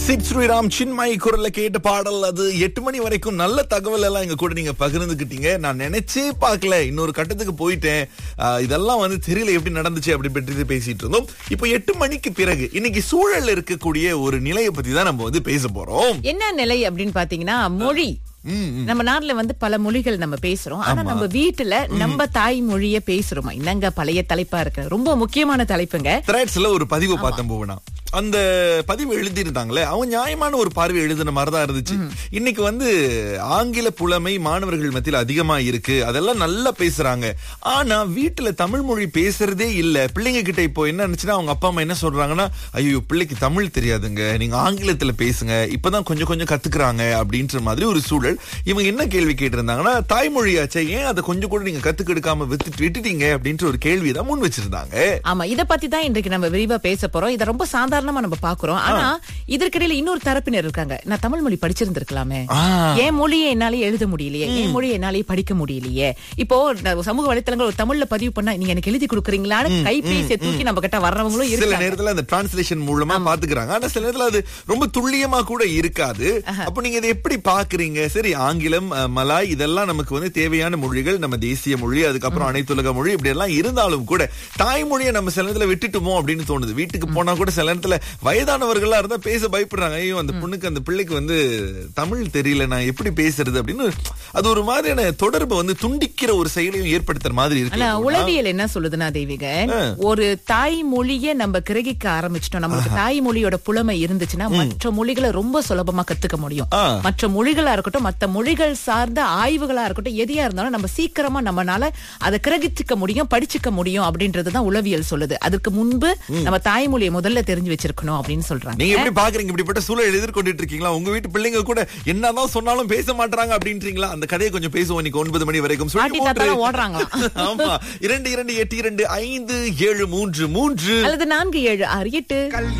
சித் ஸ்ரீராம் சின்மயி குரல்ல கேட்ட பாடல் அது எட்டு மணி வரைக்கும் நல்ல தகவல் எல்லாம் எங்க கூட நீங்க பகிர்ந்துக்கிட்டீங்க நான் நினைச்சே பார்க்கல இன்னொரு கட்டத்துக்கு போயிட்டேன் ஆஹ், இதெல்லாம் வந்து தெரியல எப்படி நடந்துச்சு அப்படி பற்றி பேசிட்டு இருந்தோம் இப்போ எட்டு மணிக்கு பிறகு இன்னைக்கு சூழல்ல இருக்கக்கூடிய ஒரு நிலையை பத்தி தான் நம்ம வந்து பேச போறோம் என்ன நிலை அப்படின்னு பாத்தீங்கன்னா மொழி நம்ம நாட்டுல வந்து பல மொழிகள் நம்ம பேசுறோம் ஆனா நம்ம வீட்டுல நம்ம தாய் மொழிய பேசுறோமா என்னங்க பழைய தலைப்பா இருக்கு ரொம்ப முக்கியமான தலைப்புங்க த்ரெட்ஸ்ல ஒரு பதிவு பார்த்தேன் போவனா அந்த பதிவு எழுதியிருந்தாங்களே அவங்க நியாயமான ஒரு பார்வை எழுதின மாதிரி தான் இருந்துச்சு இன்னைக்கு வந்து ஆங்கில புலமை மாணவர்கள் மத்தியில் அதிகமா இருக்கு அதெல்லாம் நல்லா பேசுறாங்க ஆனா வீட்டுல தமிழ் மொழி பேசுறதே இல்ல பிள்ளைங்க கிட்ட இப்போ என்ன நினைச்சுன்னா அவங்க அப்பா அம்மா என்ன சொல்றாங்கன்னா ஐயோ பிள்ளைக்கு தமிழ் தெரியாதுங்க நீங்க ஆங்கிலத்துல பேசுங்க இப்பதான் கொஞ்சம் கொஞ்சம் கத்துக்கிறாங்க அப்படின்ற மாதிரி ஒரு சூழல் இவங்க என்ன கேள்வி கேட்டிருந்தாங்கன்னா தாய்மொழியாச்சே ஏன் அதை கொஞ்சம் கூட நீங்க கத்துக்கெடுக்காம வித்துட்டு விட்டுட்டீங்க அப்படின்ற ஒரு கேள்வி தான் முன் வச்சிருந்தாங்க ஆமா இத பத்தி தான் இன்றைக்கு நம்ம விரிவா பேச போறோம் இத ரொம்ப சாதாரணமா நம்ம பாக்குறோம் ஆனா இதற்கிடையில இன்னொரு தரப்பினர் இருக்காங்க நான் தமிழ் மொழி படிச்சிருந்திருக்கலாமே ஆ. என் மொழியை என்னாலே எழுத முடியலையே என் மொழியை என்னாலே படிக்க முடியலையே இப்போ நான் சமூக வலைத்தளங்கள் ஒரு தமிழ்ல பதிவு பண்ணா நீங்க எனக்கு எழுதி கொடுக்குறீங்களான்னு கைபேசியை தூக்கி நம்ம கிட்ட வர்றவங்களும் சில இருக்காங்க நேரத்துல அந்த டிரான்ஸ்லேஷன் மூலமா பாத்துக்கிறாங்க ஆனா சில நேரத்துல அது ரொம்ப துல்லியமா கூட இருக்காது அப்ப நீங்க இதை எப்படி பாக்குறீங்க சரி ஆங்கிலம் அஹ், மலாய் இதெல்லாம் நமக்கு வந்து தேவையான மொழிகள் நம்ம தேசிய மொழி அதுக்கப்புறம் அனைத்துலக மொழி இப்படி எல்லாம் இருந்தாலும் கூட தாய்மொழியை நம்ம சில நேரத்துல விட்டுட்டுமோ அப்படின்னு தோணுது வீட்டுக்கு போனா கூட சில நேரத்துல வயதானவர்களா இருந்தா பேச பயப்படுறாங்க ஐயோ அந்த பொண்ணுக்கு அந்த பிள்ளைக்கு வந்து தமிழ் தெரியல நான் எப்படி பேசுறது அப்படின்னு அது ஒரு மாதிரியான தொடர்பை வந்து துண்டிக்கிற ஒரு செயலையும் ஏற்படுத்துற மாதிரி ஆனா இருக்கு உளவியல் என்ன சொல்லுதுன்னா தெய்வீகன் ஒரு தாய் மொழிய நம்ம கிரகிக்க ஆரம்பிச்சிட்டோம் நம்மளுக்கு தாய் மொழியோட புலமை இருந்துச்சுன்னா மற்ற மொழிகளை ரொம்ப சுலபமா கத்துக்க முடியும் ஆ. மற்ற மொழிகளா இருக்கட்டும் மத்த மொழிகள் சார்ந்த ஆய்வுகளா இருக்கட்டும் எதையா இருந்தாலும் நம்ம சீக்கிரமா நம்மனால அதை கிரகிச்சுக்க முடியும் படிச்சுக்க முடியும் அப்படின்றதுதான் உளவியல் சொல்லுது அதுக்கு முன்பு நம்ம தாய்மொழியை முதல்ல தெரிஞ்சு வச்சிருக்கணும் அப்படின்னு சொல்றாங்க நீங்க எப்படி பாக்குறீங்க இப்படிப்பட்ட சூழல் எதிர்கொண்டுட்டு இருக்கீங்களா உங்க வீட்டு பிள்ளைங்க கூட என்னதான் சொன்னாலும் பேச மாட்டாங்க அப்படின்றீங்களா அந்த கதையை கொஞ்சம் பேசுவோம் இன்னைக்கு ஒன்பது மணி வரைக்கும் சொல்லி பாட்டி மூன்று. தாத்தாலாம் ஓடுறாங்களாம். ஆமா இரண்டு இரண்டு எட்டு இரண்டு ஐந்து ஏழு மூன்று மூன்று அல்லது நான்கு ஏழு ஆறு எட்டு